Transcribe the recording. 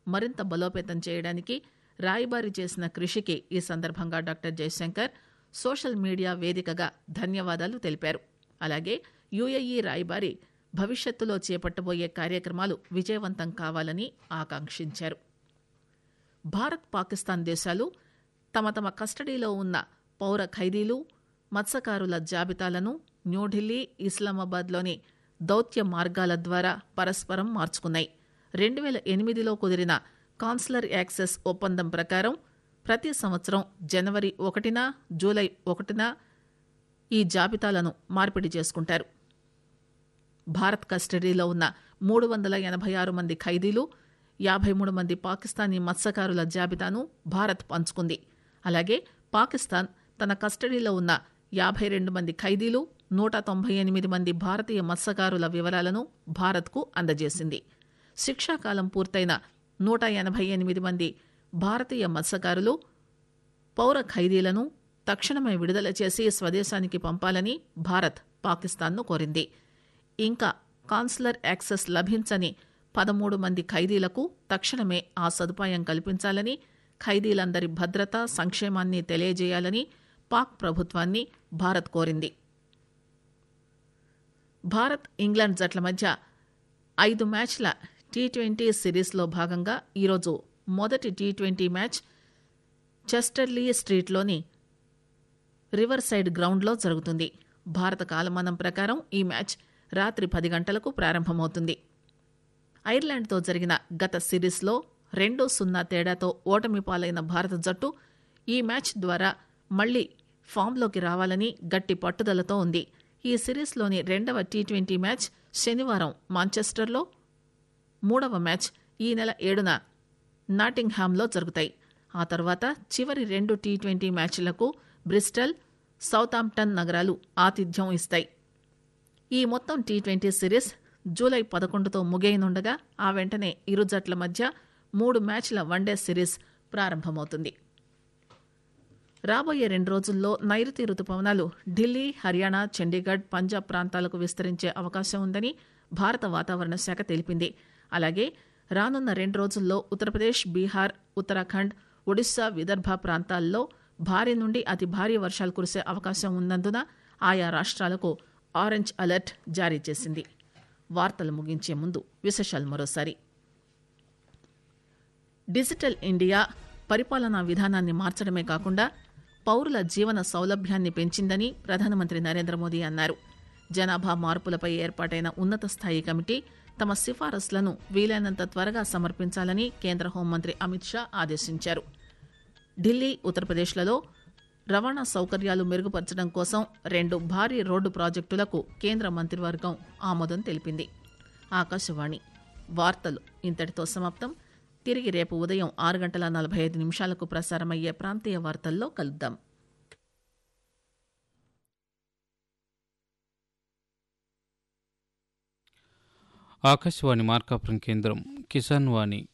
మరింత బలోపేతం చేయడానికి రాయబారి చేసిన కృషికి ఈ సందర్భంగా డాక్టర్ జయశంకర్ సోషల్ మీడియా వేదికగా ధన్యవాదాలు తెలిపారు అలాగే యుఏఈ రాయబారి భవిష్యత్తులో చేపట్టబోయే కార్యక్రమాలు విజయవంతం కావాలని ఆకాంక్షించారు భారత్ పాకిస్తాన్ దేశాలు తమ తమ కస్టడీలో ఉన్న పౌర ఖైదీలు మత్స్యకారుల జాబితాలను న్యూఢిల్లీ ఇస్లామాబాద్లోని దౌత్య మార్గాల ద్వారా పరస్పరం మార్చుకున్నాయి రెండు వేల ఎనిమిదిలో కుదిరిన కాన్సులర్ యాక్సెస్ ఒప్పందం ప్రకారం ప్రతి సంవత్సరం జనవరి ఒకటిన జూలై ఒకటిన ఈ జాబితాలను మార్పిడి చేసుకుంటారు భారత్ కస్టడీలో ఉన్న మూడు వందల ఎనభై ఆరు మంది ఖైదీలు యాభై మూడు మంది పాకిస్తానీ మత్స్యకారుల జాబితాను భారత్ పంచుకుంది అలాగే పాకిస్తాన్ తన కస్టడీలో ఉన్న యాభై రెండు మంది ఖైదీలు నూట తొంభై ఎనిమిది మంది భారతీయ మత్స్యకారుల వివరాలను భారత్కు అందజేసింది శిక్షాకాలం పూర్తయిన నూట ఎనభై ఎనిమిది మంది భారతీయ మత్స్యకారులు పౌర ఖైదీలను తక్షణమే విడుదల చేసి స్వదేశానికి పంపాలని భారత్ పాకిస్తాన్ను కోరింది ఇంకా కాన్సులర్ యాక్సెస్ లభించని పదమూడు మంది ఖైదీలకు తక్షణమే ఆ సదుపాయం కల్పించాలని ఖైదీలందరి భద్రత సంక్షేమాన్ని తెలియజేయాలని పాక్ ప్రభుత్వాన్ని భారత్ కోరింది భారత్ ఇంగ్లాండ్ జట్ల మధ్య ఐదు మ్యాచ్ల టీ ట్వంటీ సిరీస్లో భాగంగా ఈరోజు మొదటి టీ ట్వంటీ మ్యాచ్ చెస్టర్లీ స్ట్రీట్లోని రివర్ సైడ్ గ్రౌండ్లో జరుగుతుంది భారత కాలమానం ప్రకారం ఈ మ్యాచ్ రాత్రి పది గంటలకు ప్రారంభమవుతుంది ఐర్లాండ్తో జరిగిన గత సిరీస్లో రెండు సున్నా తేడాతో ఓటమి పాలైన భారత జట్టు ఈ మ్యాచ్ ద్వారా మళ్లీ ఫామ్లోకి రావాలని గట్టి పట్టుదలతో ఉంది ఈ సిరీస్లోని రెండవ టీ ట్వంటీ మ్యాచ్ శనివారం మాంచెస్టర్లో మూడవ మ్యాచ్ ఈ నెల ఏడున నాటింగ్హామ్లో జరుగుతాయి ఆ తర్వాత చివరి రెండు టీ ట్వంటీ మ్యాచ్లకు బ్రిస్టల్ సౌతాంప్టన్ నగరాలు ఆతిథ్యం ఇస్తాయి ఈ మొత్తం టీ ట్వంటీ సిరీస్ జూలై పదకొండుతో ముగియనుండగా ఆ వెంటనే ఇరు జట్ల మధ్య మూడు మ్యాచ్ల వన్డే సిరీస్ ప్రారంభమవుతుంది రాబోయే రెండు రోజుల్లో నైరుతి రుతుపవనాలు ఢిల్లీ హర్యానా చండీగఢ్ పంజాబ్ ప్రాంతాలకు విస్తరించే అవకాశం ఉందని భారత వాతావరణ శాఖ తెలిపింది అలాగే రానున్న రెండు రోజుల్లో ఉత్తరప్రదేశ్ బీహార్ ఉత్తరాఖండ్ ఒడిశా విదర్భ ప్రాంతాల్లో భారీ నుండి అతి భారీ వర్షాలు కురిసే అవకాశం ఉన్నందున ఆయా రాష్ట్రాలకు ఆరెంజ్ అలర్ట్ జారీ చేసింది వార్తలు ముగించే ముందు విశేషాలు మరోసారి డిజిటల్ ఇండియా పరిపాలనా విధానాన్ని మార్చడమే కాకుండా పౌరుల జీవన సౌలభ్యాన్ని పెంచిందని ప్రధానమంత్రి నరేంద్ర మోదీ అన్నారు జనాభా మార్పులపై ఏర్పాటైన ఉన్నత స్థాయి కమిటీ తమ సిఫారసులను వీలైనంత త్వరగా సమర్పించాలని కేంద్ర హోంమంత్రి అమిత్ షా ఆదేశించారు ఢిల్లీ ఉత్తరప్రదేశ్లలో రవాణా సౌకర్యాలు మెరుగుపరచడం కోసం రెండు భారీ రోడ్డు ప్రాజెక్టులకు కేంద్ర మంత్రివర్గం ఆమోదం తెలిపింది ఆకాశవాణి వార్తలు ఇంతటితో సమాప్తం తిరిగి రేపు ఉదయం ఆరు గంటల నలభై ఐదు నిమిషాలకు ప్రసారమయ్యే ప్రాంతీయ వార్తల్లో కలుద్దాం ఆకాశవాణి మార్కాపురం కేంద్రం కిసాన్ వాణి